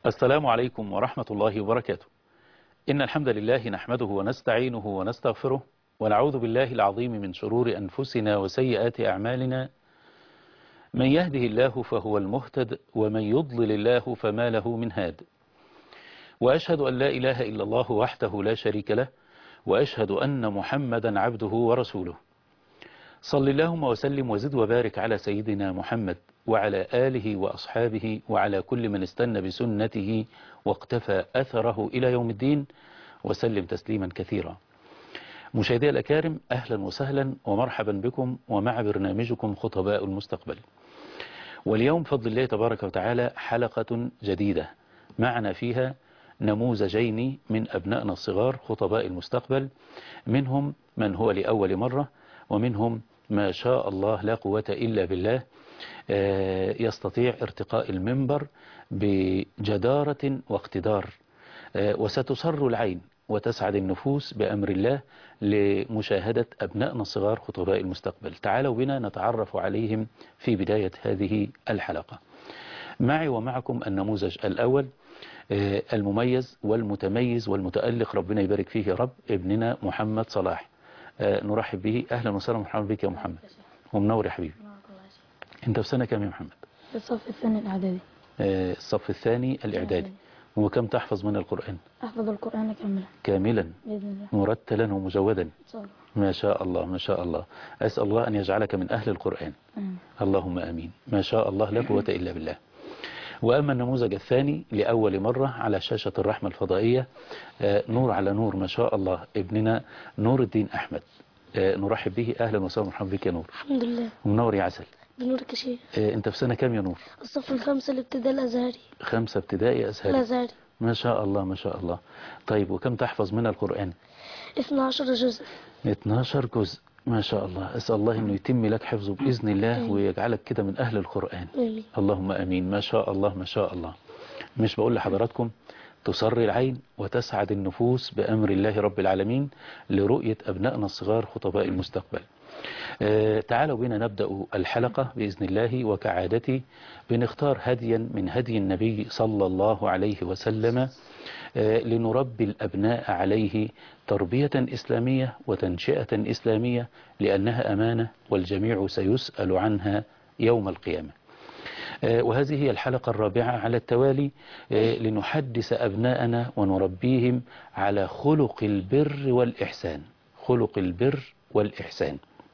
السلام عليكم ورحمة الله وبركاته إن الحمد لله نحمده ونستعينه ونستغفره ونعوذ بالله العظيم من شرور أنفسنا وسيئات أعمالنا من يهده الله فهو المهتد ومن يضلل الله فما له من هاد وأشهد أن لا إله إلا الله وحده لا شريك له وأشهد أن محمدا عبده ورسوله صل اللهم وسلم وزد وبارك على سيدنا محمد وعلى آله وأصحابه وعلى كل من استنى بسنته واقتفى أثره إلى يوم الدين وسلم تسليما كثيرا مشاهدي الأكارم أهلا وسهلا ومرحبا بكم ومع برنامجكم خطباء المستقبل واليوم فضل الله تبارك وتعالى حلقة جديدة معنا فيها نموذجين من أبنائنا الصغار خطباء المستقبل منهم من هو لأول مرة ومنهم ما شاء الله لا قوة إلا بالله يستطيع ارتقاء المنبر بجدارة واقتدار وستسر العين وتسعد النفوس بأمر الله لمشاهدة أبنائنا الصغار خطباء المستقبل تعالوا بنا نتعرف عليهم في بداية هذه الحلقة معي ومعكم النموذج الأول المميز والمتميز والمتألق ربنا يبارك فيه يا رب ابننا محمد صلاح نرحب به أهلا وسهلا مرحبا بك يا محمد ومنور يا حبيبي انت في سنة كام يا محمد الصف الثاني الإعدادي الصف الثاني الإعدادي وكم تحفظ من القرآن أحفظ القرآن كاملا كاملا بإذن الله مرتلا ومجودا إن شاء الله ما شاء الله ما شاء الله أسأل الله أن يجعلك من أهل القرآن آمين. اللهم أمين ما شاء الله لا قوة إلا بالله وأما النموذج الثاني لأول مرة على شاشة الرحمة الفضائية آه، نور على نور ما شاء الله ابننا نور الدين أحمد آه، نرحب به أهلا وسهلا مرحبا بك يا نور الحمد لله ومنور يا عسل بنورك يا شيخ آه، أنت في سنة كام يا نور الصف الخامس الابتدائي الأزهري خمسة ابتدائي أزهري الأزهري ما شاء الله ما شاء الله طيب وكم تحفظ من القرآن 12 جزء 12 جزء ما شاء الله أسأل الله أنه يتم لك حفظه بإذن الله ويجعلك كده من أهل القرآن آمين اللهم أمين ما شاء الله ما شاء الله مش بقول لحضراتكم تسر العين وتسعد النفوس بأمر الله رب العالمين لرؤية أبنائنا الصغار خطباء المستقبل آه، تعالوا بنا نبدأ الحلقة بإذن الله وكعادتي بنختار هديا من هدي النبي صلى الله عليه وسلم آه، لنربي الأبناء عليه تربية إسلامية وتنشئة إسلامية لأنها أمانة والجميع سيسأل عنها يوم القيامة آه، وهذه هي الحلقة الرابعة على التوالي آه، لنحدث أبناءنا ونربيهم على خلق البر والإحسان خلق البر والإحسان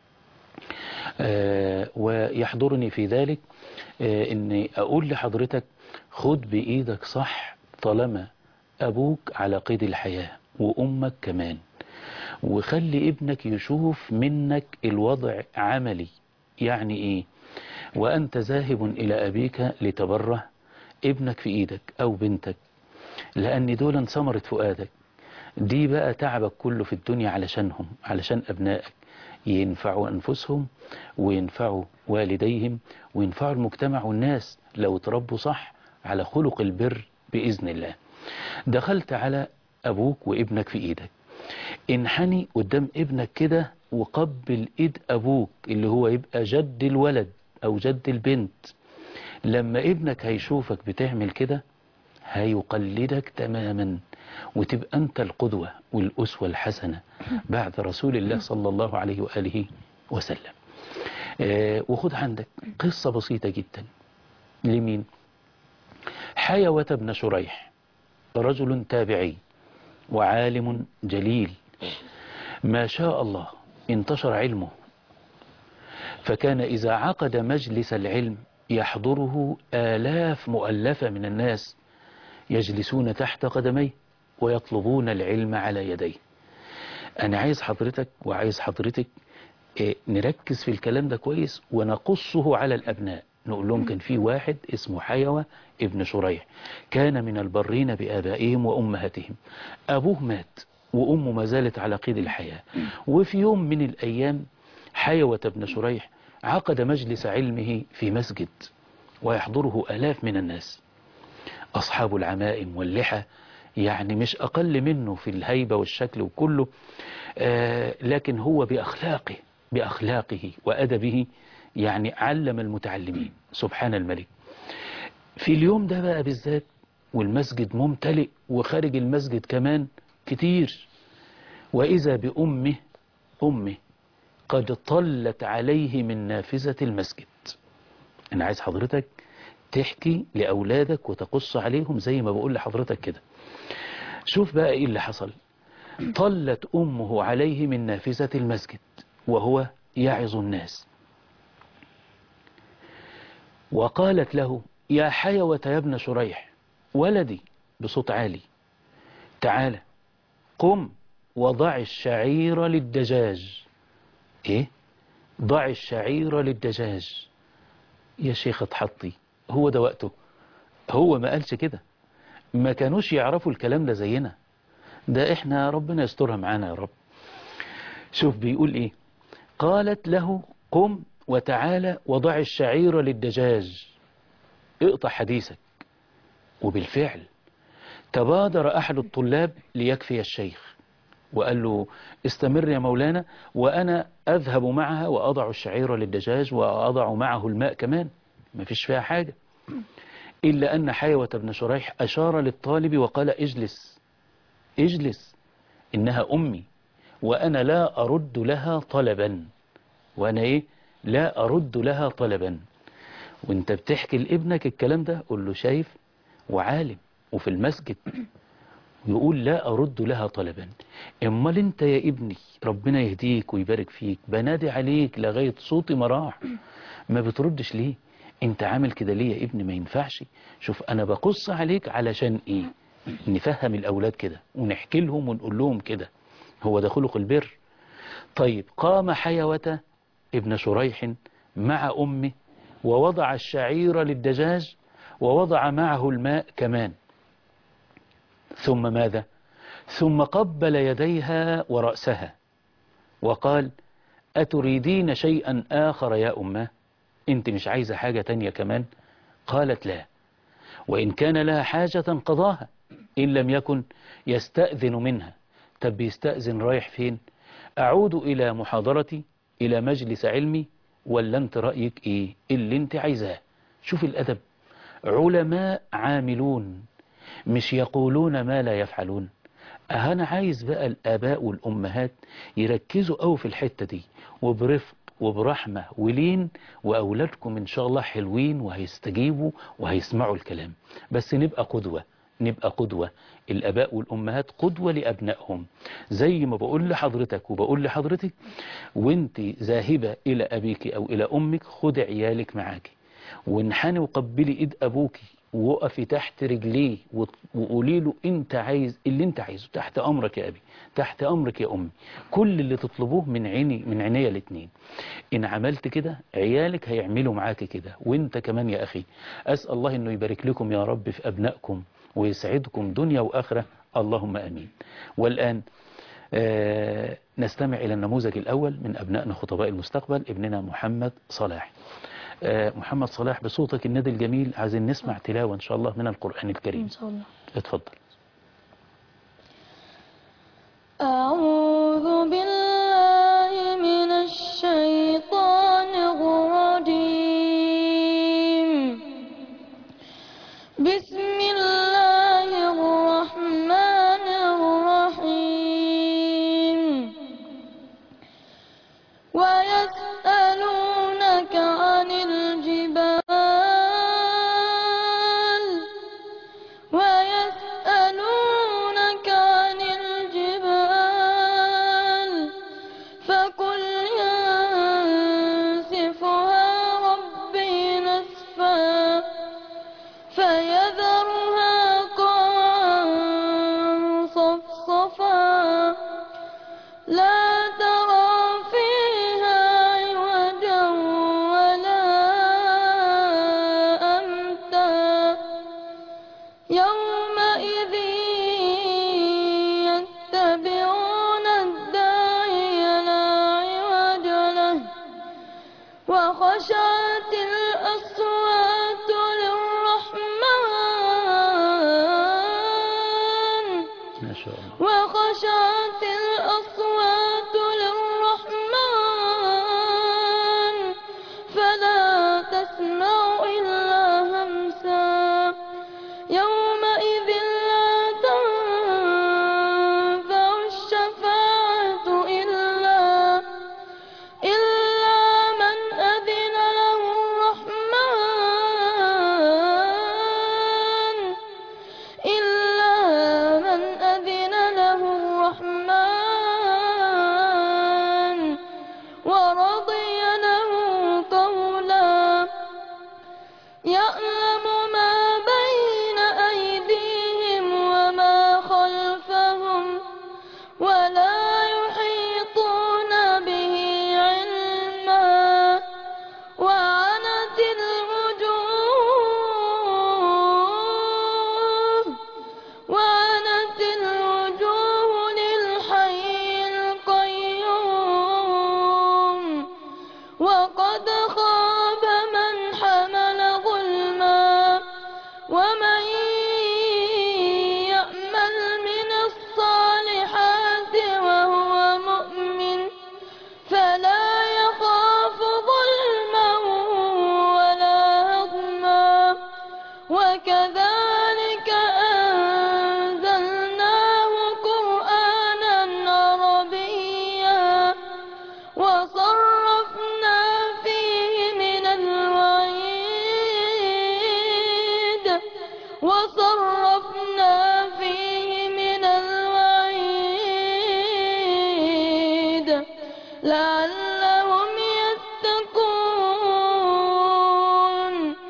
آه، ويحضرني في ذلك آه، أني أقول لحضرتك خد بإيدك صح طالما أبوك على قيد الحياة وأمك كمان وخلي ابنك يشوف منك الوضع عملي يعني إيه وأنت ذاهب إلى أبيك لتبره ابنك في إيدك أو بنتك لأن دول ثمرة فؤادك دي بقى تعبك كله في الدنيا علشانهم علشان أبنائك ينفعوا أنفسهم وينفعوا والديهم وينفعوا المجتمع والناس لو تربوا صح على خلق البر بإذن الله دخلت على أبوك وابنك في إيدك انحني قدام ابنك كده وقبل إيد أبوك اللي هو يبقى جد الولد أو جد البنت لما ابنك هيشوفك بتعمل كده هيقلدك تماما وتبقى أنت القدوة والأسوة الحسنة بعد رسول الله صلى الله عليه وآله وسلم آه، وخد عندك قصة بسيطة جدا لمين حيوة بن شريح رجل تابعي وعالم جليل ما شاء الله انتشر علمه فكان إذا عقد مجلس العلم يحضره آلاف مؤلفة من الناس يجلسون تحت قدميه ويطلبون العلم على يديه أنا عايز حضرتك وعايز حضرتك إيه، نركز في الكلام ده كويس ونقصه على الأبناء نقول لهم كان في واحد اسمه حيوة ابن شريح كان من البرين بآبائهم وأمهاتهم أبوه مات وأمه ما زالت على قيد الحياة وفي يوم من الأيام حيوة بن شريح عقد مجلس علمه في مسجد ويحضره آلاف من الناس أصحاب العمائم واللحى يعني مش أقل منه في الهيبة والشكل وكله آه لكن هو بأخلاقه بأخلاقه وأدبه يعني علم المتعلمين سبحان الملك في اليوم ده بقى بالذات والمسجد ممتلئ وخارج المسجد كمان كتير وإذا بأمه أمه قد طلت عليه من نافذة المسجد أنا عايز حضرتك تحكي لأولادك وتقص عليهم زي ما بقول لحضرتك كده شوف بقى إيه اللي حصل طلت أمه عليه من نافذة المسجد وهو يعظ الناس وقالت له يا حيوة يا ابن شريح ولدي بصوت عالي تعالى قم وضع الشعير للدجاج ايه ضع الشعير للدجاج يا شيخ اتحطي هو ده وقته هو ما قالش كده ما كانوش يعرفوا الكلام ده زينا ده احنا ربنا يسترها معانا يا رب شوف بيقول ايه قالت له قم وتعالى وضع الشعير للدجاج اقطع حديثك وبالفعل تبادر أحد الطلاب ليكفي الشيخ وقال له استمر يا مولانا وأنا أذهب معها وأضع الشعير للدجاج وأضع معه الماء كمان ما فيش فيها حاجة إلا أن حيوة بن شريح أشار للطالب وقال اجلس اجلس إنها أمي وأنا لا أرد لها طلبا وأنا إيه لا أرد لها طلبا وانت بتحكي لابنك الكلام ده قول له شايف وعالم وفي المسجد يقول لا أرد لها طلبا امال انت يا ابني ربنا يهديك ويبارك فيك بنادي عليك لغاية صوتي مراح ما بتردش ليه انت عامل كده ليه يا ابني ما ينفعش شوف انا بقص عليك علشان ايه نفهم الاولاد كده ونحكي لهم ونقول لهم كده هو ده خلق البر طيب قام حيوة ابن شريح مع أمه ووضع الشعير للدجاج ووضع معه الماء كمان ثم ماذا ثم قبل يديها ورأسها وقال أتريدين شيئا آخر يا أمه أنت مش عايزة حاجة تانية كمان قالت لا وإن كان لها حاجة قضاها إن لم يكن يستأذن منها طب يستأذن رايح فين أعود إلى محاضرتي إلى مجلس علمي ولا أنت رأيك إيه اللي أنت عايزاه شوف الأدب علماء عاملون مش يقولون ما لا يفعلون أنا عايز بقى الآباء والأمهات يركزوا أوي في الحتة دي وبرفق وبرحمة ولين وأولادكم إن شاء الله حلوين وهيستجيبوا وهيسمعوا الكلام بس نبقى قدوة نبقى قدوة الأباء والأمهات قدوة لأبنائهم زي ما بقول لحضرتك وبقول لحضرتك وانت ذاهبة إلى أبيك أو إلى أمك خد عيالك معاك وانحني وقبلي إيد أبوك ووقفي تحت رجليه وقولي له انت عايز اللي انت عايزه تحت امرك يا ابي تحت امرك يا امي كل اللي تطلبوه من عيني من عينيا الاثنين ان عملت كده عيالك هيعملوا معاك كده وانت كمان يا اخي اسال الله انه يبارك لكم يا رب في ابنائكم ويسعدكم دنيا واخره اللهم امين والان آه نستمع الى النموذج الاول من ابنائنا خطباء المستقبل ابننا محمد صلاح محمد صلاح بصوتك النادي الجميل عايزين نسمع تلاوة إن شاء الله من القرآن الكريم إن شاء الله اتفضل أعوذ بالله من الشيطان الرجيم بسم الله الرحمن الرحيم ويسألونك عن الجبال ويسألونك عن الجبال فقل ينسفها ربي نسفا فيذرها قاعا صفصفا لا ترى فيها عوجا ولا أمتا يومئذ يتبعون الداعي لا عوج له وخشعت الأصوات للرحمن ما شاء الله وخشعت الأصوات للرحمن فلا تسمع إلا همسا يومئذ وقد خاب من حمل ظلما ومن يأمل من الصالحات وهو مؤمن فلا يخاف ظلما ولا هضما وكذلك أنزلناه قرآنا عربيا وصرفنا فيه من الوعيد وصرفنا فيه من الوعيد لعلهم يتقون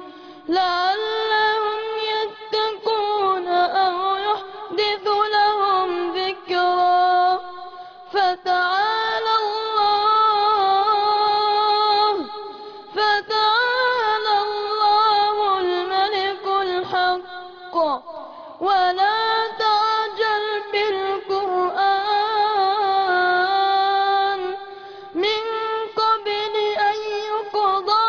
لعلهم يتقون أو يحدث لهم ذكرا فتعالى الله فتعالى الله الملك الحق ولا تعجل بالقرآن من قبل أن يقضى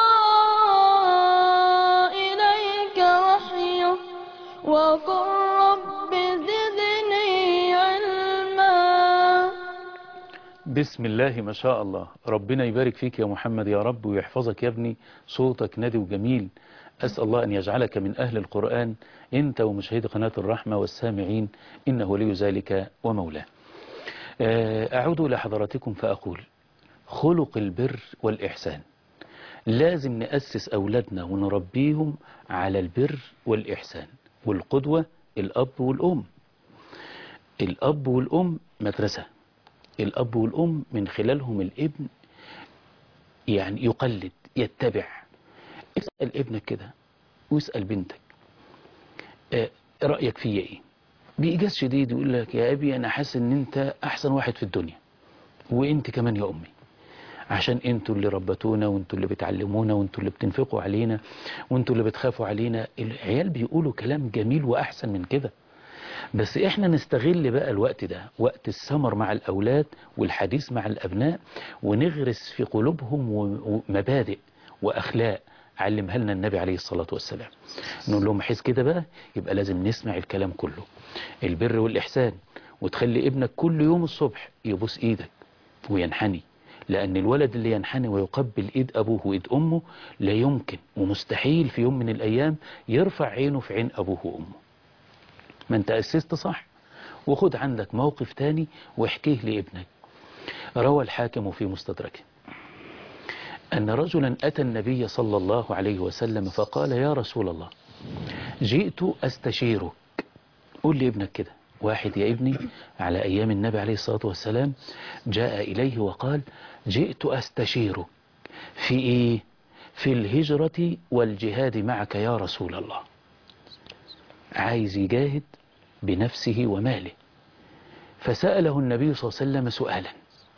إليك وحيه وقل رب زدني علما بسم الله ما شاء الله ربنا يبارك فيك يا محمد يا رب ويحفظك يا ابني صوتك نادي وجميل أسأل الله أن يجعلك من أهل القرآن أنت ومشاهدي قناة الرحمة والسامعين إنه ولي ذلك ومولاه آه، أعود إلى حضراتكم فأقول خلق البر والإحسان لازم نأسس أولادنا ونربيهم على البر والإحسان والقدوة الأب والأم الأب والأم مدرسة الأب والأم من خلالهم الابن يعني يقلد يتبع اسأل ابنك كده واسأل بنتك آه، رأيك فيا ايه بإيجاز شديد يقول لك يا أبي أنا حاسس إن أنت أحسن واحد في الدنيا وأنت كمان يا أمي عشان انتوا اللي ربتونا وانتوا اللي بتعلمونا وانتوا اللي بتنفقوا علينا وانتوا اللي بتخافوا علينا العيال بيقولوا كلام جميل وأحسن من كده بس احنا نستغل بقى الوقت ده وقت السمر مع الأولاد والحديث مع الأبناء ونغرس في قلوبهم و- ومبادئ وأخلاق علمها لنا النبي عليه الصلاة والسلام نقول لهم حس كده بقى يبقى لازم نسمع الكلام كله البر والإحسان وتخلي ابنك كل يوم الصبح يبوس ايدك وينحني لأن الولد اللي ينحني ويقبل إيد أبوه وإيد أمه لا يمكن ومستحيل في يوم من الأيام يرفع عينه في عين أبوه وأمه ما انت أسست صح وخد عندك موقف تاني واحكيه لابنك روى الحاكم في مستدركه أن رجلا أتى النبي صلى الله عليه وسلم فقال يا رسول الله جئت أستشيرك قول لي ابنك كده واحد يا ابني على أيام النبي عليه الصلاة والسلام جاء إليه وقال جئت أستشيرك في إيه في الهجرة والجهاد معك يا رسول الله عايز يجاهد بنفسه وماله فسأله النبي صلى الله عليه وسلم سؤالا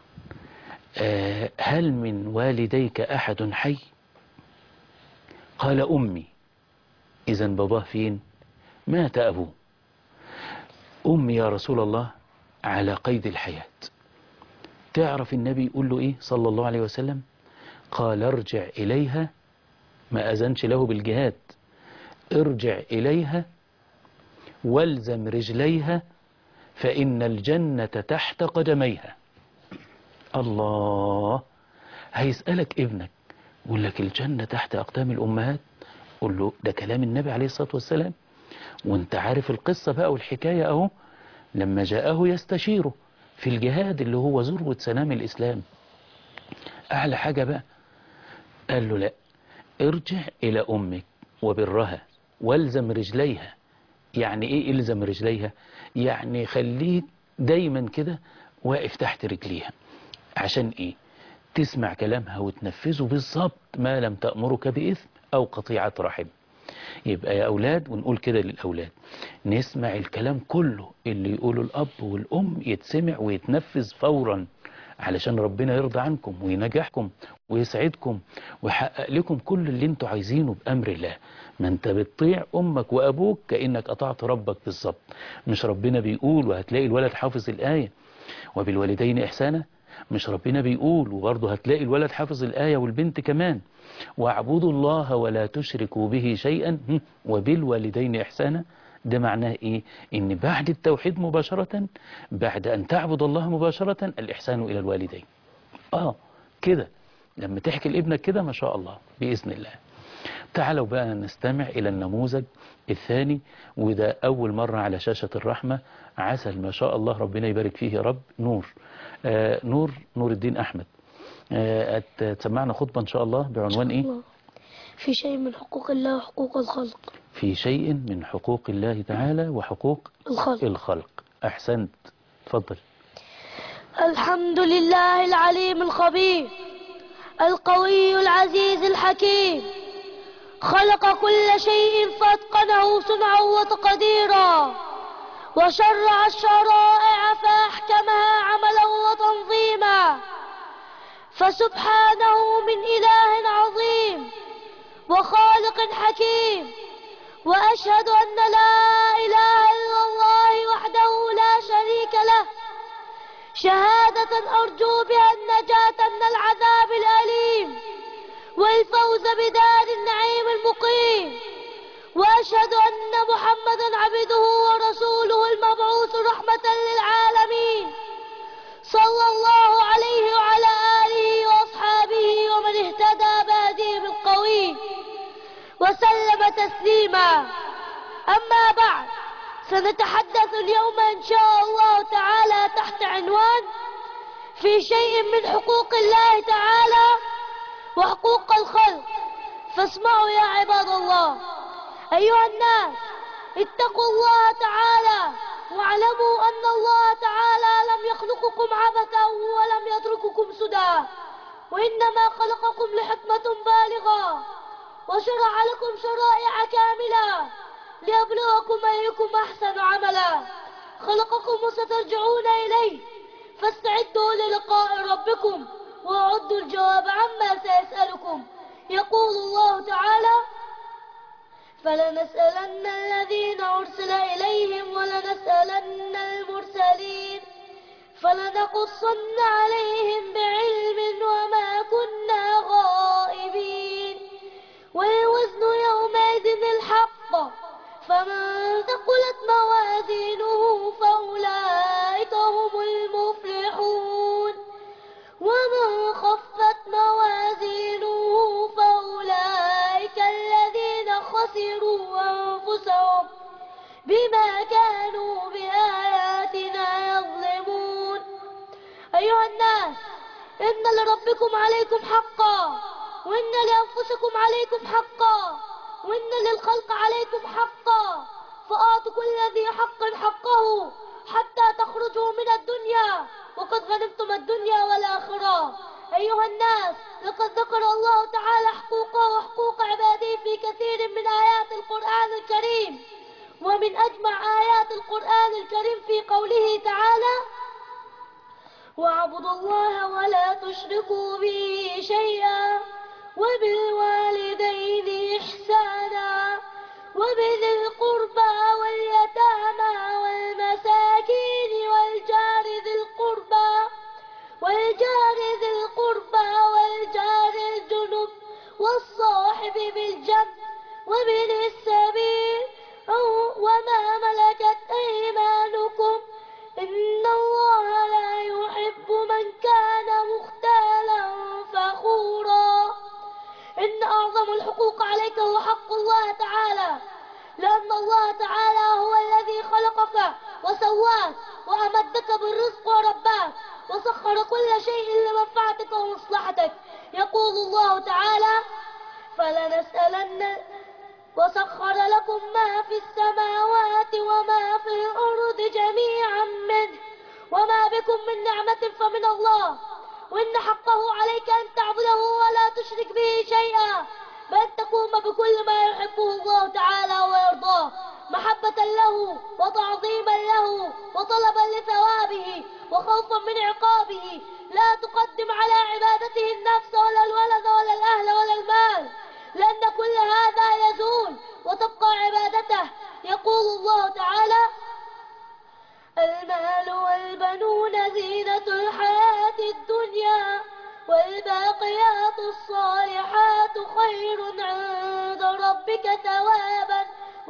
آه، هل من والديك أحد حي قال أمي إذا باباه فين مات أبوه أمي يا رسول الله على قيد الحياة تعرف النبي يقول له إيه صلى الله عليه وسلم قال ارجع إليها ما أذنش له بالجهاد ارجع إليها والزم رجليها فإن الجنة تحت قدميها الله هيسألك ابنك يقول لك الجنة تحت أقدام الأمهات قول له ده كلام النبي عليه الصلاة والسلام وانت عارف القصة بقى والحكاية اهو لما جاءه يستشيره في الجهاد اللي هو ذروة سنام الإسلام أعلى حاجة بقى قال له لا ارجع إلى أمك وبرها والزم رجليها يعني ايه الزم رجليها يعني خليك دايما كده واقف تحت رجليها عشان ايه تسمع كلامها وتنفذه بالظبط ما لم تأمرك بإثم أو قطيعة رحم يبقى يا أولاد ونقول كده للأولاد نسمع الكلام كله اللي يقوله الأب والأم يتسمع ويتنفذ فورا علشان ربنا يرضى عنكم وينجحكم ويسعدكم ويحقق لكم كل اللي انتوا عايزينه بأمر الله ما انت بتطيع أمك وأبوك كأنك قطعت ربك بالظبط مش ربنا بيقول وهتلاقي الولد حافظ الآية وبالوالدين إحسانا مش ربنا بيقول وبرضه هتلاقي الولد حافظ الآية والبنت كمان واعبدوا الله ولا تشركوا به شيئا هم، وبالوالدين إحسانا ده معناه إيه إن بعد التوحيد مباشرة بعد أن تعبد الله مباشرة الإحسان إلى الوالدين آه كده لما تحكي لابنك كده ما شاء الله بإذن الله تعالوا بقى نستمع إلى النموذج الثاني وده أول مرة على شاشة الرحمة عسل ما شاء الله ربنا يبارك فيه يا رب نور آه نور نور الدين أحمد آه هت- هتسمعنا خطبة إن شاء الله بعنوان إيه الله. في شيء من حقوق الله وحقوق الخلق في شيء من حقوق الله تعالى وحقوق الخلق الخلق أحسنت تفضل الحمد لله العليم الخبير القوي العزيز الحكيم خلق كل شيء فاتقنه صنعا وتقديرا وشرع الشرائع فأحكمها عملا وتنظيما فسبحانه من إله عظيم وخالق حكيم وأشهد أن لا إله إلا الله وحده لا شريك له شهادة أرجو بها النجاة من العذاب الأليم والفوز بدار النعيم المقيم وأشهد أن محمدا عبده ورسوله المبعوث رحمة للعالمين صلى الله عليه وعلى آله وأصحابه ومن اهتدى بهديه القوي وسلم تسليما أما بعد سنتحدث اليوم إن شاء الله تعالى تحت عنوان في شيء من حقوق الله تعالى وحقوق الخلق فاسمعوا يا عباد الله أيها الناس اتقوا الله تعالى واعلموا أن الله تعالى لم يخلقكم عبثا ولم يترككم سدى وإنما خلقكم لحكمة بالغة وشرع لكم شرائع كاملة ليبلوكم أيكم أحسن عملا خلقكم وسترجعون إليه فاستعدوا للقاء ربكم وأعدوا الجواب عما سيسألكم يقول الله تعالى فلنسألن الذين أرسل إليهم ولنسألن المرسلين فلنقصن عليهم بعلم وما كنا غائبين والوزن يومئذ الحق فمن ثقلت موازينه فأولئك هم المفلحون ومن خفت موازينه فأولئك الذين خسروا أنفسهم بما كانوا بآياتنا يظلمون أيها الناس إن لربكم عليكم حقا وإن لأنفسكم عليكم حقا وإن للخلق عليكم حقا فآتوا كل ذي حق حقه حتى تخرجوا من الدنيا وقد غنمتم الدنيا والآخرة أيها الناس لقد ذكر الله تعالى حقوقه وحقوق عباده في كثير من آيات القرآن الكريم ومن أجمع آيات القرآن الكريم في قوله تعالى واعبدوا الله ولا تشركوا به شيئا وبالوالدين إحسانا وبذي القربى واليتامى والمساكين والجار ذي القربى والجار ذي القربى والجار الجنب والصاحب بالجنب وابن السبيل أو- وما ملكت أيمانكم إن الله لا يحب من كان مختالا فخورا إن أعظم الحقوق عليك هو حق الله تعالى لأن الله تعالى هو الذي خلقك وسواك وأمدك بالرزق ورباك وسخر كل شيء لمنفعتك ومصلحتك يقول الله تعالى فلنسألن وسخر لكم ما في السماوات وما في الأرض جميعا منه وما بكم من نعمة فمن الله وإن حقه عليك أن تعبده ولا تشرك به شيئا بل تقوم بكل ما يحبه الله تعالى ويرضاه محبة له وتعظيما له وطلبا لثوابه وخوفا من عقابه لا تقدم على عبادته النفس ولا الولد ولا الأهل ولا المال لأن كل هذا يزول وتبقى عبادته يقول الله تعالى المال والبنون زينة الحياة الدنيا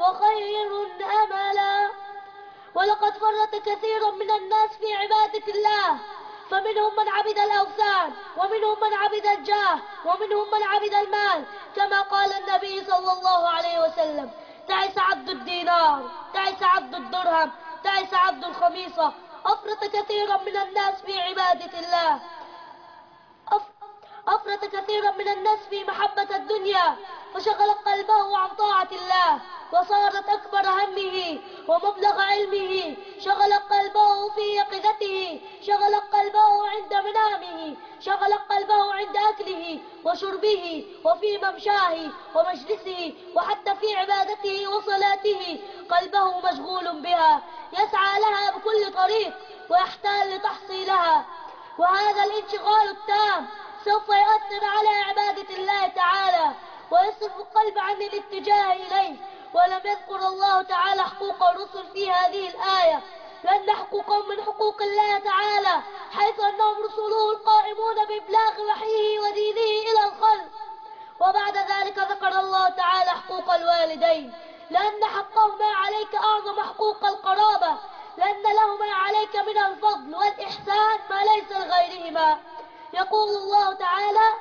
وخير أملا ولقد فرط كثير من الناس في عبادة الله فمنهم من عبد الأوثان ومنهم من عبد الجاه ومنهم من عبد المال كما قال النبي صلى الله عليه وسلم تعس عبد الدينار تعس عبد الدرهم تعس عبد الخميصة أفرط كثيرا من الناس في عبادة الله أف- أفرط كثيرا من الناس في محبة الدنيا فشغل قلبه عن طاعة الله وصارت أكبر همه ومبلغ علمه شغل قلبه في يقظته شغل قلبه عند منامه شغل قلبه عند أكله وشربه وفي ممشاه ومجلسه وحتى في عبادته وصلاته قلبه مشغول بها يسعى لها بكل طريق ويحتال لتحصيلها وهذا الانشغال التام سوف يؤثر على عبادة الله تعالى ويصرف القلب عن الاتجاه إليه ولم يذكر الله تعالى حقوق الرسل في هذه الآية لأن حقوقهم من حقوق الله تعالى حيث أنهم رسله القائمون بإبلاغ وحيه ودينه إلى الخلق وبعد ذلك ذكر الله تعالى حقوق الوالدين لأن حقهما عليك أعظم حقوق القرابة لأن لهما عليك من الفضل والإحسان ما ليس لغيرهما يقول الله تعالى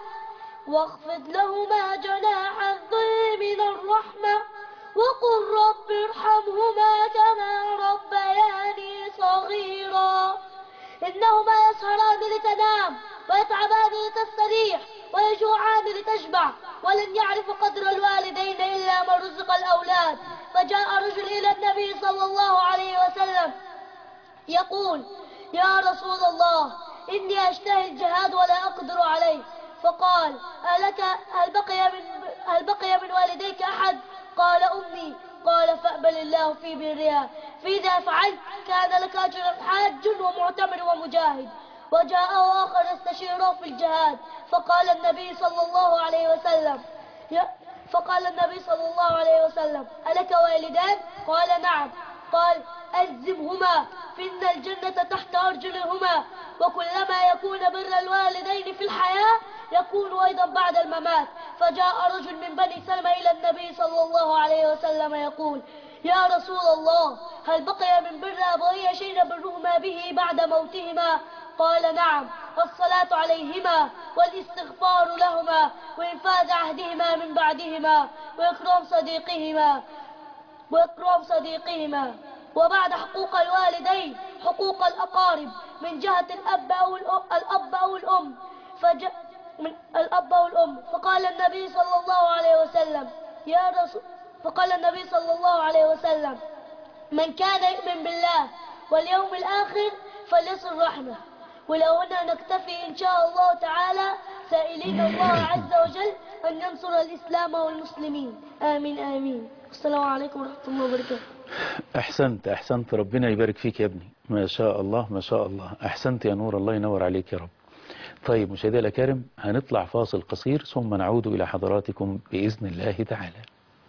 واخفض لهما جناح الذل من الرحمة وقل رب ارحمهما كما ربياني صغيرا إنهما يسهران لتنام ويتعبان لتستريح ويجوعان لتشبع ولن يعرف قدر الوالدين إلا من رزق الأولاد فجاء رجل إلى النبي صلى الله عليه وسلم يقول يا رسول الله إني أشتهي الجهاد ولا أقدر عليه فقال ألك هل بقي من هل بقي من والديك أحد قال أمي قال فأبل الله في برها فإذا فعلت كان لك أجر حاج ومعتمر ومجاهد وجاءه آخر يستشيره في الجهاد فقال النبي صلى الله عليه وسلم يا فقال النبي صلى الله عليه وسلم ألك والدان قال نعم قال ألزمهما فإن الجنة تحت أرجلهما وكلما يكون بر الوالدين في الحياة يكون أيضا بعد الممات فجاء رجل من بني سلمة إلى النبي صلى الله عليه وسلم يقول يا رسول الله هل بقي من بر أبوي شيء نبرهما به بعد موتهما قال نعم الصلاة عليهما والاستغفار لهما وإنفاذ عهدهما من بعدهما وإكرام صديقهما وإكرام صديقهما وبعد حقوق الوالدين حقوق الأقارب من جهة الأب أو الأم, الأب أو الأم فج... من الأب أو الأم فقال النبي صلى الله عليه وسلم يا رسول فقال النبي صلى الله عليه وسلم من كان يؤمن بالله واليوم الآخر فليصل رحمه ولو هنا نكتفي إن شاء الله تعالى سائلين الله عز وجل أن ينصر الإسلام والمسلمين آمين آمين السلام عليكم ورحمة الله وبركاته أحسنت أحسنت ربنا يبارك فيك يا ابني ما شاء الله ما شاء الله أحسنت يا نور الله ينور عليك يا رب طيب مشاهدي الأكارم هنطلع فاصل قصير ثم نعود إلى حضراتكم بإذن الله تعالى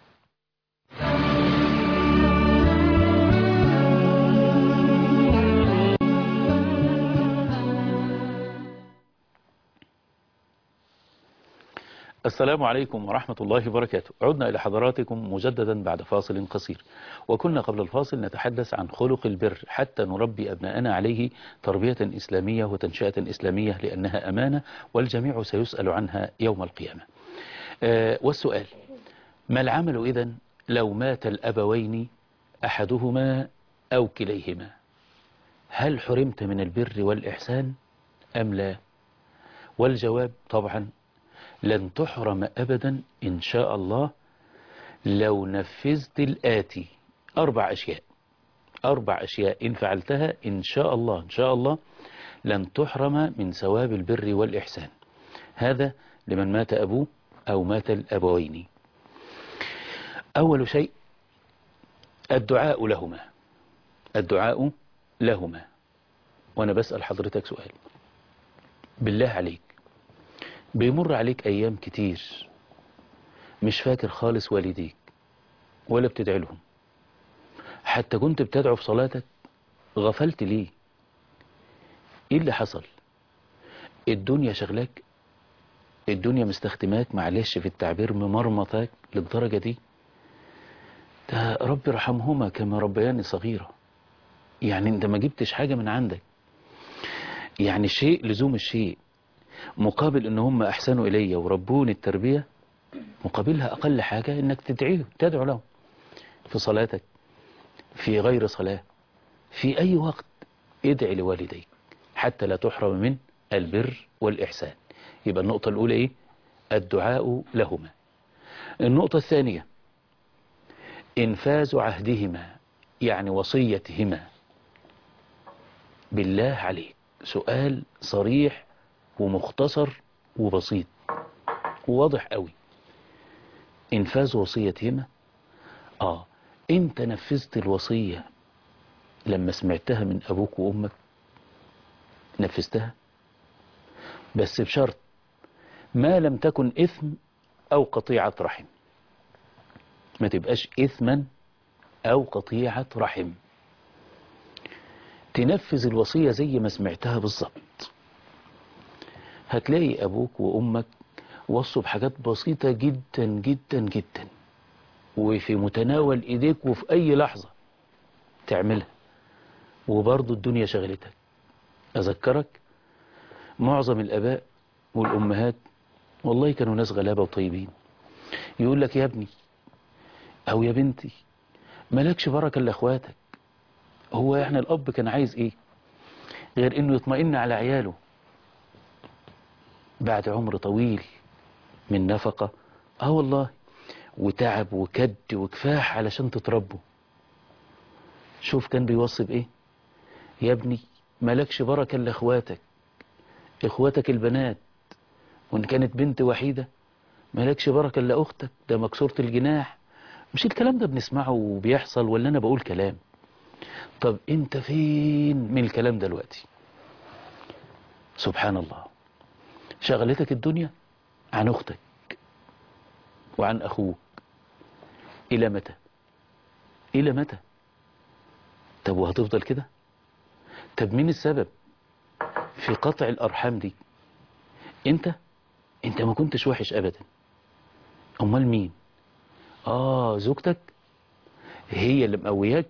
السلام عليكم ورحمة الله وبركاته عدنا إلى حضراتكم مجددا بعد فاصل قصير وكنا قبل الفاصل نتحدث عن خلق البر حتى نربي أبناءنا عليه تربية إسلامية وتنشئة إسلامية لأنها أمانة والجميع سيسأل عنها يوم القيامة آه والسؤال ما العمل إذن لو مات الأبوين أحدهما أو كليهما هل حرمت من البر والإحسان أم لا والجواب طبعا لن تحرم أبدا إن شاء الله لو نفذت الآتي أربع أشياء أربع أشياء إن فعلتها إن شاء الله إن شاء الله لن تحرم من ثواب البر والإحسان هذا لمن مات أبوه أو مات الأبوين أول شيء الدعاء لهما الدعاء لهما وأنا بسأل حضرتك سؤال بالله عليك بيمر عليك أيام كتير مش فاكر خالص والديك ولا بتدعي لهم حتى كنت بتدعو في صلاتك غفلت ليه ايه اللي حصل الدنيا شغلاك الدنيا مستخدماك معلش في التعبير ممرمطاك للدرجة دي ده رب رحمهما كما ربياني صغيرة يعني انت ما جبتش حاجة من عندك يعني شيء لزوم الشيء مقابل ان هم احسنوا الي وربوني التربية مقابلها اقل حاجة انك تدعيه تدعو لهم في صلاتك في غير صلاة في اي وقت ادعي لوالديك حتى لا تحرم من البر والإحسان يبقى النقطة الأولى إيه الدعاء لهما النقطة الثانية إنفاذ عهدهما يعني وصيتهما بالله عليك سؤال صريح ومختصر وبسيط وواضح قوي إنفاذ وصيتهما آه أنت نفذت الوصية لما سمعتها من أبوك وأمك نفذتها بس بشرط ما لم تكن إثم أو قطيعة رحم ما تبقاش إثما أو قطيعة رحم تنفذ الوصية زي ما سمعتها بالظبط هتلاقي أبوك وأمك وصوا بحاجات بسيطة جدا جدا جدا وفي متناول إيديك وفي أي لحظة تعملها وبرضه الدنيا شغلتك أذكرك معظم الآباء والأمهات والله كانوا ناس غلابة وطيبين يقول لك يا ابني أو يا بنتي مالكش بركة لأخواتك هو يعني الأب كان عايز إيه غير إنه يطمئن على عياله بعد عمر طويل من نفقة آه والله وتعب وكد وكفاح علشان تتربوا شوف كان بيوصي بإيه يا ابني مالكش بركة لأخواتك إخواتك البنات وإن كانت بنت وحيدة مالكش بركة إلا أختك ده مكسورة الجناح مش الكلام ده بنسمعه وبيحصل ولا أنا بقول كلام طب أنت فين من الكلام دلوقتي سبحان الله شغلتك الدنيا عن أختك وعن أخوك إلى متى إلى متى طب وهتفضل كده طب مين السبب في قطع الأرحام دي انت انت ما كنتش وحش ابدا امال مين اه زوجتك هي اللي مقوياك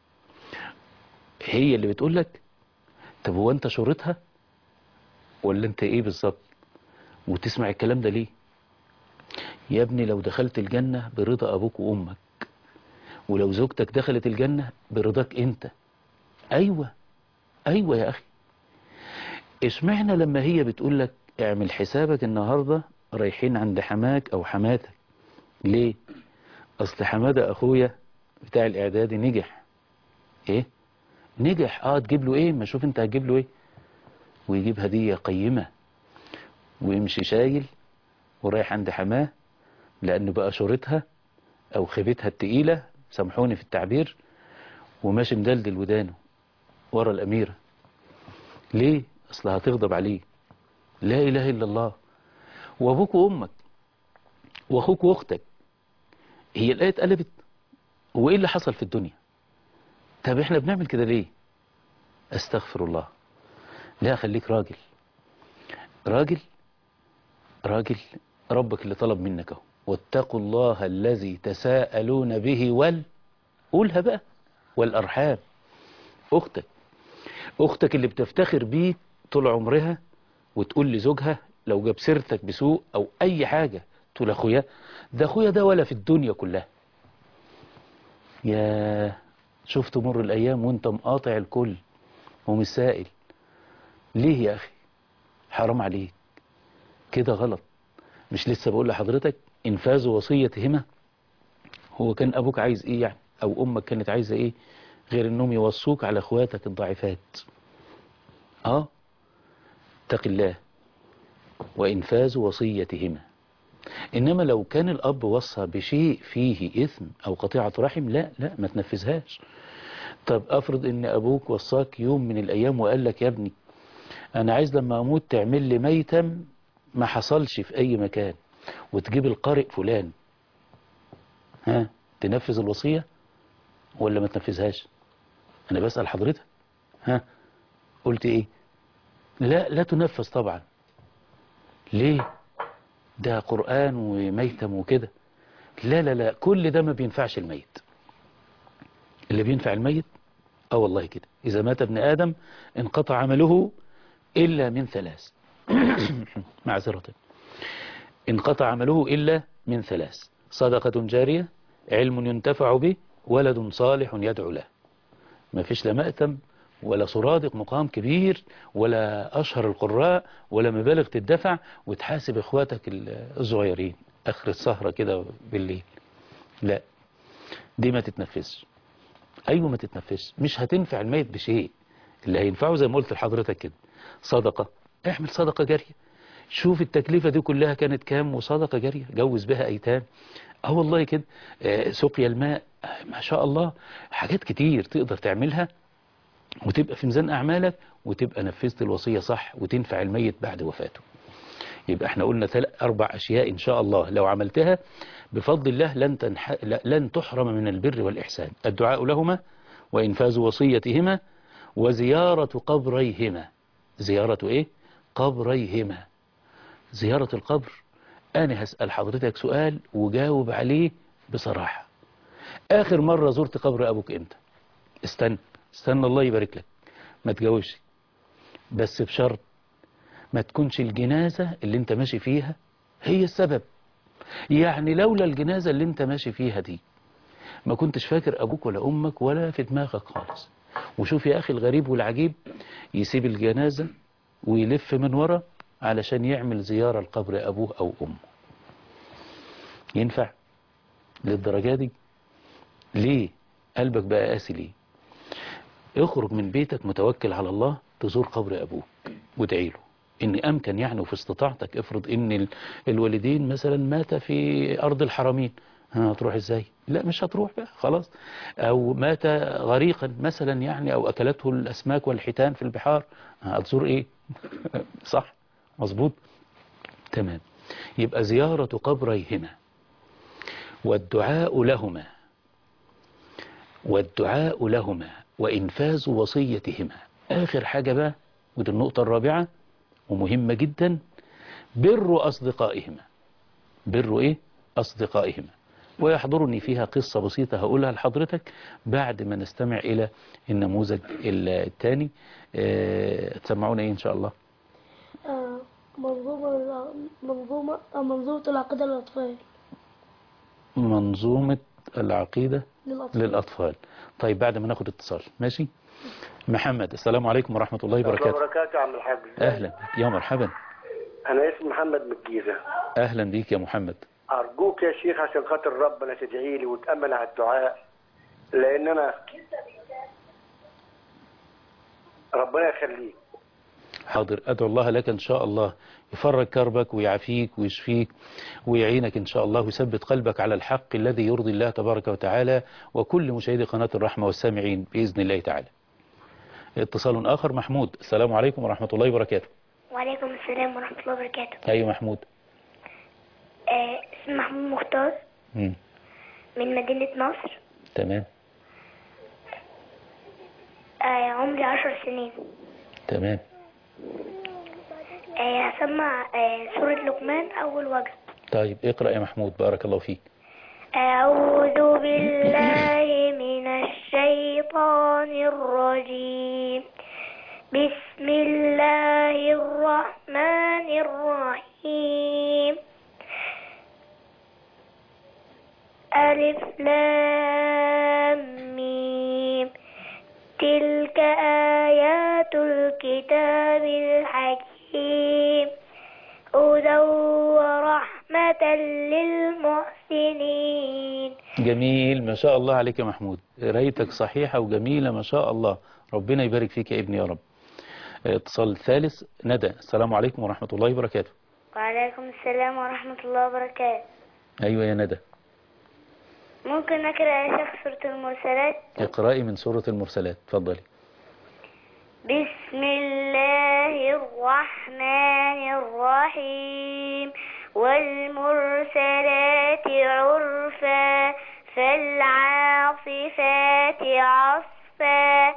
هي اللي بتقول لك طب هو انت شرطها ولا انت ايه بالظبط وتسمع الكلام ده ليه يا ابني لو دخلت الجنة برضا ابوك وامك ولو زوجتك دخلت الجنة برضاك انت ايوه ايوه يا اخي اشمعنى لما هي بتقول لك اعمل حسابك النهاردة رايحين عند حماك او حماتك ليه اصل حمادة اخويا بتاع الاعدادي نجح ايه نجح اه تجيب له ايه ما شوف انت هتجيب له ايه ويجيب هدية قيمة ويمشي شايل ورايح عند حماه لانه بقى شورتها او خيبتها التقيلة سامحوني في التعبير وماشي مدلدل ودانه ورا الاميرة ليه اصل هتغضب عليه لا اله الا الله وابوك وامك واخوك واختك هي الايه اتقلبت هو ايه اللي حصل في الدنيا طب احنا بنعمل كده ليه استغفر الله لا خليك راجل راجل راجل ربك اللي طلب منك اهو واتقوا الله الذي تساءلون به وال قولها بقى والارحام اختك اختك اللي بتفتخر بيك طول عمرها وتقول لزوجها لو جاب سيرتك بسوء او اي حاجة تقول اخويا ده اخويا ده ولا في الدنيا كلها يا شفت مر الايام وانت مقاطع الكل ومش سائل ليه يا اخي حرام عليك كده غلط مش لسه بقول لحضرتك انفاذ وصيتهما هو كان ابوك عايز ايه يعني او امك كانت عايزة ايه غير انهم يوصوك على اخواتك الضعيفات اه اتق الله وإنفاذ وصيتهما إنما لو كان الأب وصى بشيء فيه إثم أو قطيعة رحم لا لا ما تنفذهاش طب أفرض إن أبوك وصاك يوم من الأيام وقال لك يا ابني أنا عايز لما أموت تعمل لي ميتم ما حصلش في أي مكان وتجيب القارئ فلان ها تنفذ الوصية ولا ما تنفذهاش أنا بسأل حضرتك ها قلت إيه لا لا تنفذ طبعا ليه ده قرآن وميتم وكده لا لا لا كل ده ما بينفعش الميت اللي بينفع الميت اه والله كده إذا مات ابن آدم انقطع عمله إلا من ثلاث معذرة انقطع عمله إلا من ثلاث صدقة جارية علم ينتفع به ولد صالح يدعو له ما فيش لا مأتم ولا سرادق مقام كبير ولا أشهر القراء ولا مبالغ تدفع وتحاسب إخواتك الصغيرين آخر السهرة كده بالليل لا دي ما تتنفذش أيوة ما تتنفذش مش هتنفع الميت بشيء اللي هينفعه زي ما قلت لحضرتك كده صدقة اعمل صدقة جارية شوف التكلفة دي كلها كانت كام وصدقة جارية جوز بها أيتام اه والله كده آه، سقيا الماء آه، ما شاء الله حاجات كتير تقدر تعملها وتبقى في ميزان أعمالك وتبقى نفذت الوصية صح وتنفع الميت بعد وفاته يبقى احنا قلنا ثلاث أربع أشياء إن شاء الله لو عملتها بفضل الله لن, تنح... لا- لن تحرم من البر والإحسان الدعاء لهما وإنفاذ وصيتهما وزيارة قبريهما زيارة إيه؟ قبريهما زيارة القبر أنا هسأل حضرتك سؤال وجاوب عليه بصراحة آخر مرة زرت قبر أبوك إمتى استنى استنى الله يبارك لك ما تجاوبش بس بشرط ما تكونش الجنازة اللي انت ماشي فيها هي السبب يعني لولا الجنازة اللي انت ماشي فيها دي ما كنتش فاكر أبوك ولا أمك ولا في دماغك خالص وشوف يا أخي الغريب والعجيب يسيب الجنازة ويلف من ورا علشان يعمل زيارة لقبر أبوه أو أمه ينفع للدرجة دي ليه قلبك بقى قاسي ليه اخرج من بيتك متوكل على الله تزور قبر أبوك وادعي له إن أمكن يعني وفي استطاعتك افرض إن ال- الوالدين مثلا مات في أرض الحرمين ها، هتروح إزاي لا مش هتروح بقى خلاص أو مات غريقا مثلا يعني أو أكلته الأسماك والحيتان في البحار ها، هتزور إيه صح مظبوط تمام يبقى زيارة قبريهما والدعاء لهما والدعاء لهما وإنفاذ وصيتهما آخر حاجة بقى ودي النقطة الرابعة ومهمة جدا بر أصدقائهما بر إيه؟ أصدقائهما ويحضرني فيها قصة بسيطة هقولها لحضرتك بعد ما نستمع إلى النموذج الثاني أه تسمعونا إيه إن شاء الله آه، منظومة منظومة آه، منظومة العقيدة للأطفال منظومة العقيدة للأطفال للأطفال طيب بعد ما ناخد اتصال ماشي محمد السلام عليكم ورحمة الله الله وبركاته وبركاته يا عم الحاج أهلا بك يا مرحبا انا اسمي محمد من الجيزه أهلا بيك يا محمد ارجوك يا شيخ عشان خاطر ربنا تدعي لي وتامن على الدعاء لان انا ربنا يخليك حاضر أدعو الله لك إن شاء الله يفرج كربك ويعافيك ويشفيك ويعينك إن شاء الله ويثبت قلبك على الحق الذي يرضي الله تبارك وتعالى وكل مشاهدي قناة الرحمة والسامعين بإذن الله تعالى اتصال آخر محمود السلام عليكم ورحمة الله وبركاته وعليكم السلام ورحمة الله وبركاته أيوة محمود آه اسمي محمود مختار مم. من مدينة نصر تمام آه عمري عشر سنين تمام آه هسمع آه سورة لقمان أول وجه طيب اقرأ يا محمود بارك الله فيك أعوذ بالله من الشيطان الرجيم بسم الله الرحمن الرحيم ألف لام ميم تلك آيات الكتاب الحكيم هدى ورحمة للمحسنين جميل ما شاء الله عليك يا محمود قرايتك صحيحة وجميلة ما شاء الله ربنا يبارك فيك يا ابني يا رب اتصال ثالث ندى السلام عليكم ورحمة الله وبركاته وعليكم السلام ورحمة الله وبركاته أيوة يا ندى ممكن أقرأ يا شيخ سورة المرسلات اقرأي من سورة المرسلات اتفضلي بسم الله الرحمن الرحيم والمرسلات عرفا فالعاصفات عصفا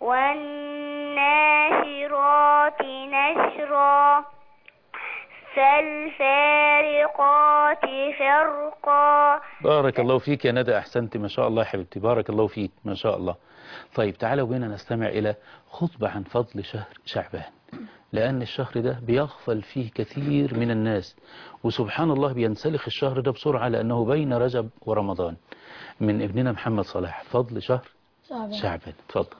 والناشرات نشرا فالفارقات يرقى بارك الله فيك يا ندى أحسنت ما شاء الله يا حبيبتي بارك الله فيك ما شاء الله طيب تعالوا بينا نستمع إلى خطبة عن فضل شهر شعبان لأن الشهر ده بيغفل فيه كثير من الناس وسبحان الله بينسلخ الشهر ده بسرعة لأنه بين رجب ورمضان من ابننا محمد صلاح فضل شهر شعبان اتفضل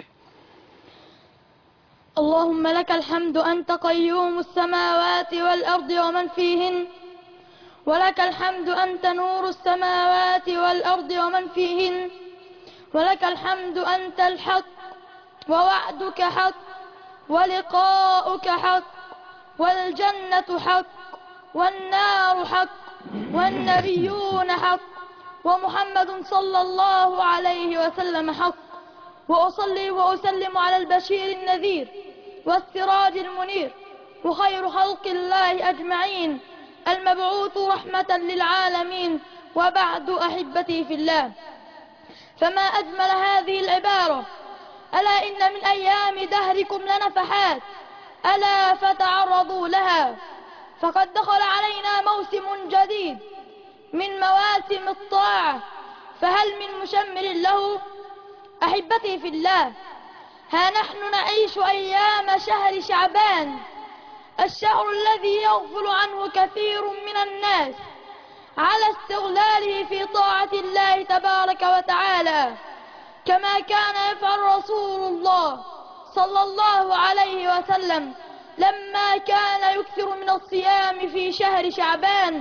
اللهم لك الحمد أنت قيوم السماوات والأرض ومن فيهن ولك الحمد أنت نور السماوات والأرض ومن فيهن ولك الحمد أنت الحق ووعدك حق ولقاؤك حق والجنة حق والنار حق والنبيون حق ومحمد صلى الله عليه وسلم حق وأصلي وأسلم على البشير النذير والسراج المنير وخير خلق الله أجمعين المبعوث رحمة للعالمين وبعد أحبتي في الله فما أجمل هذه العبارة ألا إن من أيام دهركم لنفحات ألا فتعرضوا لها فقد دخل علينا موسم جديد من مواسم الطاعة فهل من مشمر له أحبتي في الله ها نحن نعيش أيام شهر شعبان الشهر الذي يغفل عنه كثير من الناس على استغلاله في طاعة الله تبارك وتعالى كما كان يفعل رسول الله صلى الله عليه وسلم لما كان يكثر من الصيام في شهر شعبان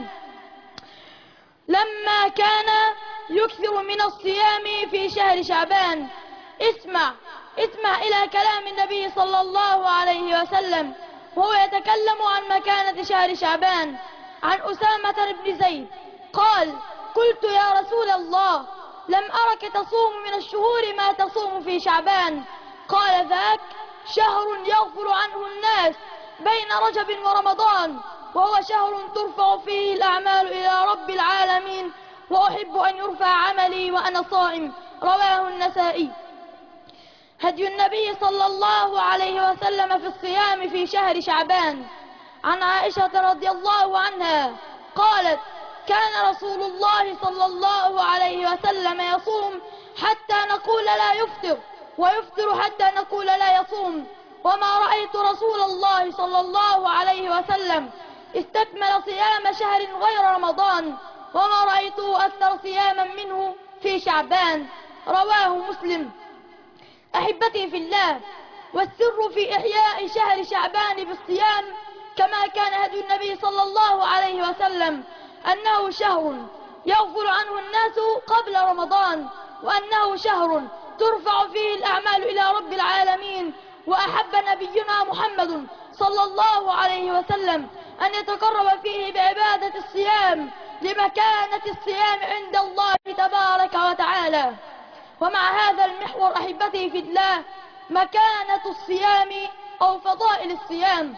لما كان يكثر من الصيام في شهر شعبان اسمع اسمع إلى كلام النبي صلى الله عليه وسلم وهو يتكلم عن مكانة شهر شعبان عن أسامة بن زيد قال قلت يا رسول الله لم أرك تصوم من الشهور ما تصوم في شعبان قال ذاك شهر يغفل عنه الناس بين رجب ورمضان وهو شهر ترفع فيه الأعمال إلى رب العالمين وأحب أن يرفع عملي وأنا صائم رواه النسائي هدي النبي صلى الله عليه وسلم في الصيام في شهر شعبان عن عائشة رضي الله عنها قالت كان رسول الله صلى الله عليه وسلم يصوم حتى نقول لا يفطر ويفطر حتى نقول لا يصوم وما رأيت رسول الله صلى الله عليه وسلم استكمل صيام شهر غير رمضان وما رأيته أكثر صياما منه في شعبان رواه مسلم أحبتي في الله والسر في إحياء شهر شعبان بالصيام كما كان هدي النبي صلى الله عليه وسلم أنه شهر يغفل عنه الناس قبل رمضان وأنه شهر ترفع فيه الأعمال إلى رب العالمين وأحب نبينا محمد صلى الله عليه وسلم أن يتقرب فيه بعبادة الصيام لمكانة الصيام عند الله تبارك وتعالى ومع هذا المحور أحبتي في الله مكانة الصيام أو فضائل الصيام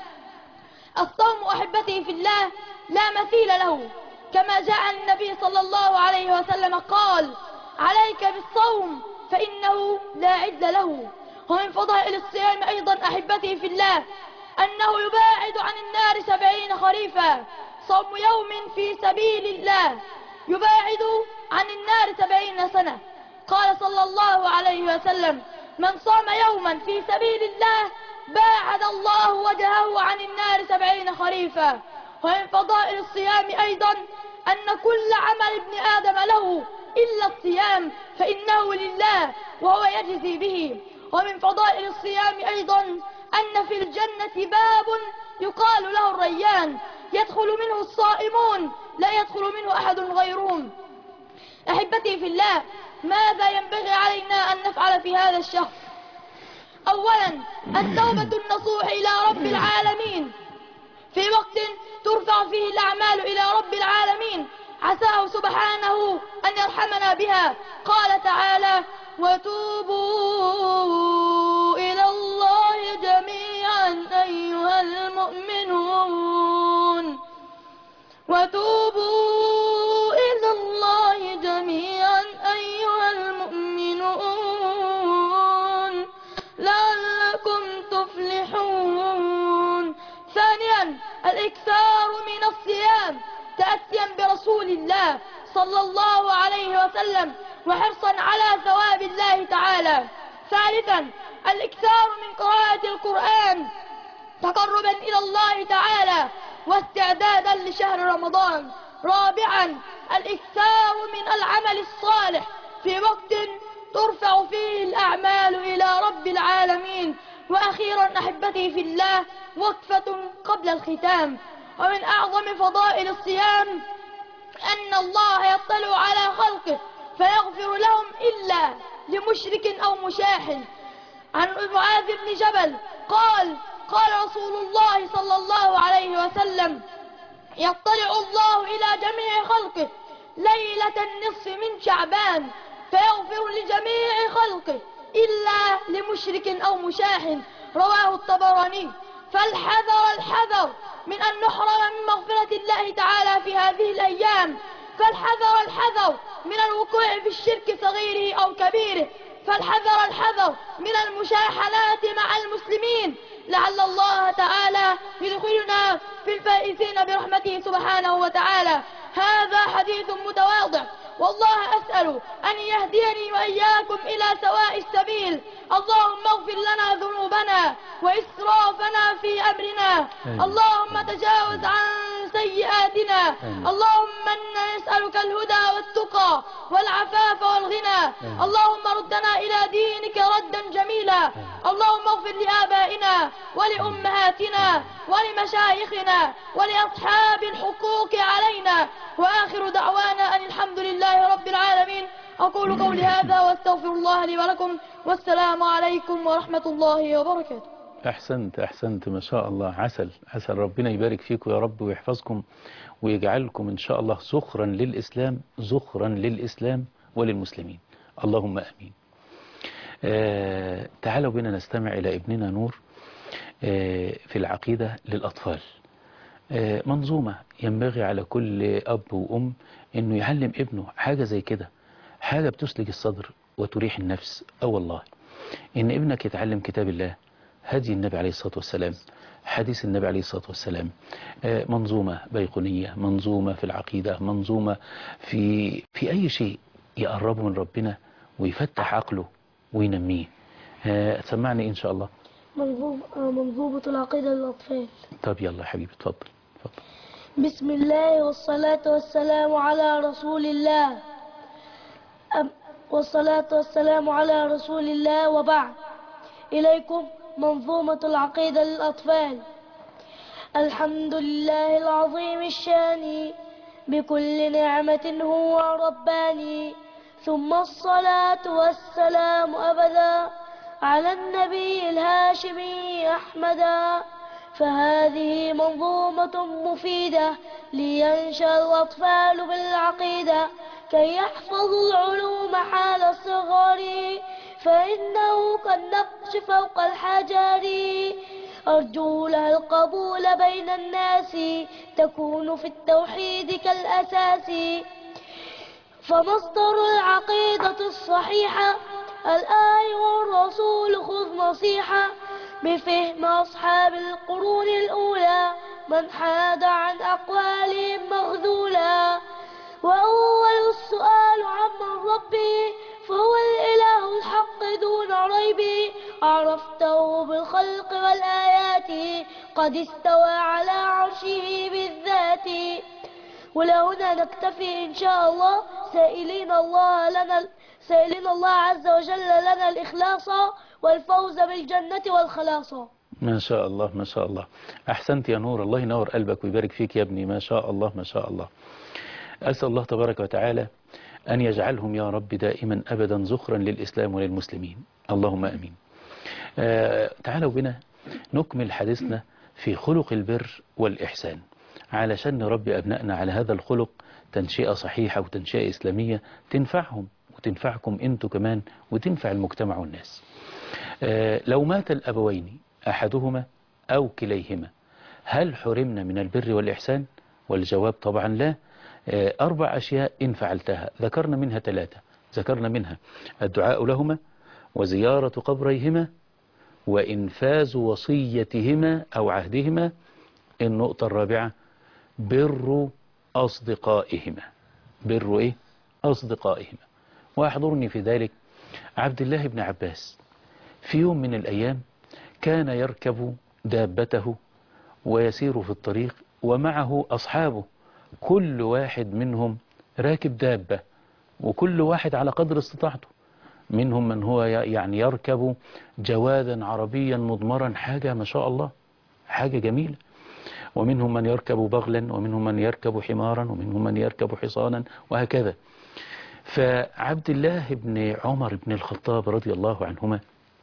الصوم أحبتي في الله لا مثيل له كما جاء عن النبي صلى الله عليه وسلم قال عليك بالصوم فإنه لا عدل له ومن فضائل الصيام أيضا أحبتي في الله أنه يباعد عن النار سبعين خريفا صوم يوم في سبيل الله يباعد عن النار سبعين سنة قال صلى الله عليه وسلم من صام يوما في سبيل الله باعد الله وجهه عن النار سبعين خريفا ومن فضائل الصيام أيضا أن كل عمل ابن آدم له إلا الصيام فإنه لله وهو يجزي به ومن فضائل الصيام أيضا أن في الجنة باب يقال له الريان يدخل منه الصائمون لا يدخل منه أحد غيرهم أحبتي في الله ماذا ينبغي علينا أن نفعل في هذا الشهر أولا التوبة النصوح إلى رب العالمين في وقت ترفع فيه الأعمال إلى رب العالمين عساه سبحانه أن يرحمنا بها قال تعالى وتوبوا إلى الله جميعا أيها المؤمنون وتوبوا إلى الله جميعا أيها المؤمنون لعلكم تفلحون ثانيا الإكثار من الصيام تأسيا برسول رسول الله صلى الله عليه وسلم وحرصا على ثواب الله تعالى ثالثا الإكثار من قراءة القرآن تقربا إلى الله تعالى واستعدادا لشهر رمضان رابعا الإكثار من العمل الصالح في وقت ترفع فيه الأعمال إلى رب العالمين وأخيرا أحبتي في الله وقفة قبل الختام ومن أعظم فضائل الصيام أن الله يطلع على خلقه فيغفر لهم إلا لمشرك أو مشاح عن معاذ بن جبل قال قال رسول الله صلى الله عليه وسلم يطلع الله إلى جميع خلقه ليلة النصف من شعبان فيغفر لجميع خلقه إلا لمشرك أو مشاح رواه الطبراني فالحذر الحذر من أن نحرم من مغفرة الله تعالى في هذه الأيام فالحذر الحذر من الوقوع في الشرك صغيره أو كبيره فالحذر الحذر من المشاحنات مع المسلمين لعل الله تعالى يدخلنا في الفائزين برحمته سبحانه وتعالى هذا حديث متواضع والله أسأل أن يهديني وإياكم إلى سواء السبيل اللهم اغفر لنا ذنوبنا وإسرافنا في أمرنا آمين. اللهم تجاوز عن سيئاتنا آمين. اللهم إنا نسألك الهدى والتقى والعفاف والغنى آمين. اللهم ردنا إلى دينك ردا جميلا اللهم اغفر لآبائنا ولأمهاتنا ولمشايخنا ولأصحاب الحقوق علينا وآخر دعوانا أن الحمد لله رب العالمين أقول قولي هذا واستغفر الله لي ولكم والسلام عليكم ورحمة الله وبركاته أحسنت أحسنت ما شاء الله عسل عسل ربنا يبارك فيكم يا رب ويحفظكم ويجعلكم إن شاء الله زخرا للإسلام زخرا للإسلام وللمسلمين اللهم أمين آه تعالوا بنا نستمع إلى ابننا نور آه في العقيدة للأطفال آه منظومة ينبغي على كل أب وأم أنه يعلم ابنه حاجة زي كده حاجة بتسلك الصدر وتريح النفس أو والله إن ابنك يتعلم كتاب الله هدي النبي عليه الصلاة والسلام حديث النبي عليه الصلاة والسلام آه، منظومة بيقونية منظومة في العقيدة منظومة في في أي شيء يقربه من ربنا ويفتح عقله وينميه آه، سمعني إن شاء الله منظوم آه، منظومة العقيدة للأطفال طب يلا يا حبيبي اتفضل اتفضل بسم الله والصلاة والسلام على رسول الله أم والصلاة والسلام على رسول الله وبعد إليكم منظومة العقيدة للأطفال الحمد لله العظيم الشان بكل نعمة هو رباني ثم الصلاة والسلام أبدا على النبي الهاشمي أحمدا فهذه منظومة مفيدة لينشأ الأطفال بالعقيدة كي يحفظوا العلوم حال الصغار فإنه كالنقش فوق الحجر أرجو لها القبول بين الناس تكون في التوحيد كالأساس فمصدر العقيدة الصحيحة الآي والرسول خذ نصيحة بفهم أصحاب القرون الأولى من حاد عن أقوالهم مغذولا وأول السؤال عمن ربي فهو الإله الحق دون ريب عرفته بالخلق والآيات قد استوى على عرشه بالذات ولهنا نكتفي إن شاء الله سائلين الله لنا سائلين الله عز وجل لنا الإخلاص والفوز بالجنة والخلاص ما شاء الله ما شاء الله أحسنت يا نور الله ينور قلبك ويبارك فيك يا ابني ما شاء الله ما شاء الله أسأل الله تبارك وتعالى أن يجعلهم يا رب دائما أبدا زخرا للإسلام وللمسلمين اللهم أمين آه تعالوا بنا نكمل حديثنا في خلق البر والإحسان علشان نربي أبنائنا على هذا الخلق تنشئة صحيحة وتنشئة إسلامية تنفعهم وتنفعكم أنتوا كمان وتنفع المجتمع والناس آه لو مات الأبوين أحدهما أو كليهما هل حرمنا من البر والإحسان والجواب طبعا لا آه أربع أشياء إن فعلتها ذكرنا منها ثلاثة ذكرنا منها الدعاء لهما وزيارة قبريهما وإنفاذ وصيتهما أو عهدهما النقطة الرابعة بر أصدقائهما بر إيه أصدقائهما ويحضرني في ذلك عبد الله بن عباس في يوم من الأيام كان يركب دابته ويسير في الطريق ومعه أصحابه كل واحد منهم راكب دابة وكل واحد على قدر استطاعته منهم من هو يعني يركب جوادا عربيا مضمرا حاجة ما شاء الله حاجة جميلة ومنهم من يركب بغلا ومنهم من يركب حمارا ومنهم من يركب حصانا وهكذا فعبد الله بن عمر بن الخطاب رضي الله عنهما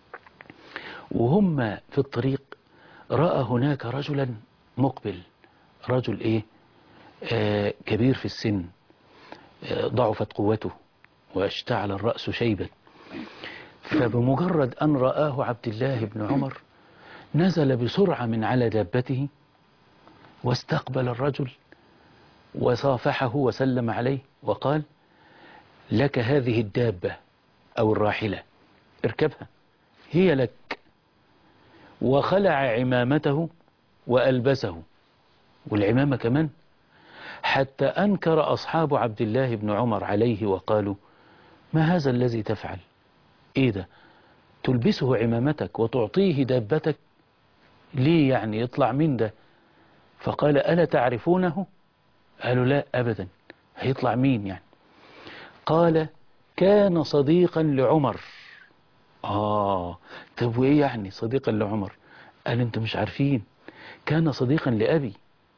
وهم في الطريق رأى هناك رجلا مقبل رجل ايه آه كبير في السن آه ضعفت قوته واشتعل الرأس شيبا فبمجرد أن رآه عبد الله بن عمر نزل بسرعة من على دابته واستقبل الرجل وصافحه وسلم عليه وقال لك هذه الدابة أو الراحلة اركبها هي لك وخلع عمامته وألبسه والعمامة كمان حتى أنكر أصحاب عبد الله بن عمر عليه وقالوا ما هذا الذي تفعل إيه ده تلبسه عمامتك وتعطيه دابتك ليه يعني يطلع من ده فقال ألا تعرفونه قالوا لا أبدا هيطلع مين يعني قال كان صديقا لعمر آه طب وإيه يعني صديقا لعمر قال أنتم مش عارفين كان صديقا لأبي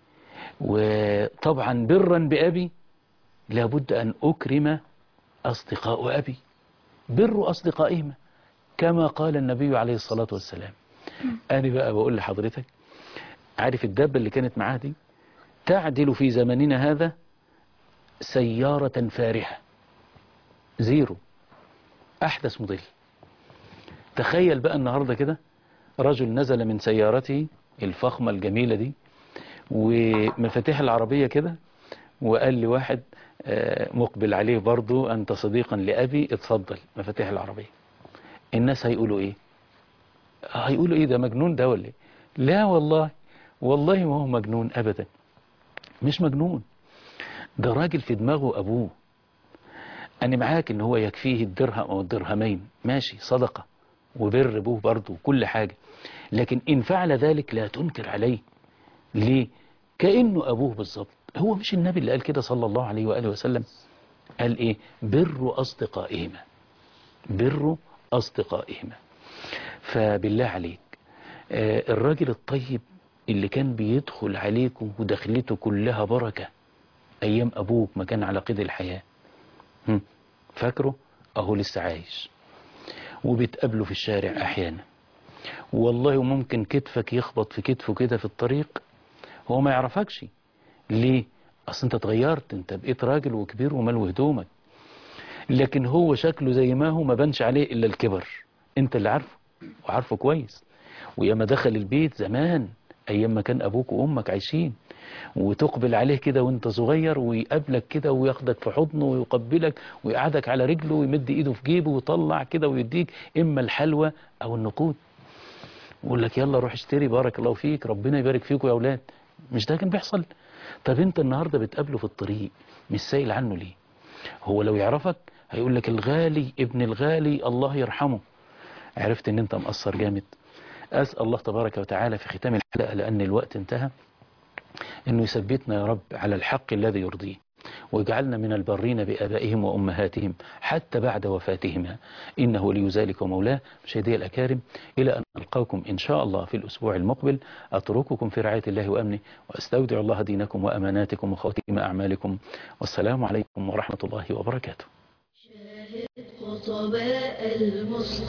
وطبعا برا بأبي لابد أن أكرم أصدقاء أبي بر أصدقائهما كما قال النبي عليه الصلاة والسلام أنا بقى بقول لحضرتك عارف الدابة اللي كانت معاه دي تعدل في زمننا هذا سيارة فارهة زيرو أحدث موديل تخيل بقى النهاردة كده رجل نزل من سيارته الفخمة الجميلة دي ومفاتيح العربية كده وقال لواحد مقبل عليه برضو أنت صديقا لأبي اتفضل مفاتيح العربية الناس هيقولوا إيه هيقولوا إيه ده مجنون ده ولا إيه لا والله والله ما هو مجنون أبدا مش مجنون ده راجل في دماغه أبوه أنا معاك إن هو يكفيه الدرهم أو الدرهمين ماشي صدقة وبر أبوه برضه وكل حاجة لكن إن فعل ذلك لا تنكر عليه ليه كأنه أبوه بالظبط هو مش النبي اللي قال كده صلى الله عليه وآله وسلم قال إيه بر أصدقائهما بر أصدقائهما فبالله عليك آه الراجل الطيب اللي كان بيدخل عليكم ودخلته كلها بركة أيام أبوك ما كان على قيد الحياة فاكره أهو لسه عايش وبتقابله في الشارع أحيانا والله ممكن كتفك يخبط في كتفه كده في الطريق هو ما يعرفكش ليه أصل أنت اتغيرت أنت بقيت راجل وكبير وملو هدومك لكن هو شكله زي ما هو ما بانش عليه إلا الكبر أنت اللي عارفه وعارفه كويس وياما دخل البيت زمان أيام ما كان أبوك وأمك عايشين وتقبل عليه كده وانت صغير ويقابلك كده وياخدك في حضنه ويقبلك ويقعدك على رجله ويمد ايده في جيبه ويطلع كده ويديك اما الحلوى او النقود ويقول لك يلا روح اشتري بارك الله فيك ربنا يبارك فيكم يا اولاد مش ده كان بيحصل طب انت النهارده بتقابله في الطريق مش سائل عنه ليه هو لو يعرفك هيقول لك الغالي ابن الغالي الله يرحمه عرفت ان انت مقصر جامد اسال الله تبارك وتعالى في ختام الحلقه لان الوقت انتهى انه يثبتنا يا رب على الحق الذي يرضيه واجعلنا من البرين بآبائهم وأمهاتهم حتى بعد وفاتهما إنه ولي ذلك ومولاه مشاهدي الأكارم إلى أن ألقاكم إن شاء الله في الأسبوع المقبل أترككم في رعاية الله وأمنه وأستودع الله دينكم وأماناتكم وخواتيم أعمالكم والسلام عليكم ورحمة الله وبركاته خطباء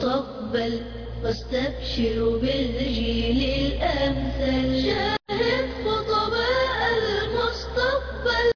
المستقبل واستبشروا بالجيل الأمثل شاهد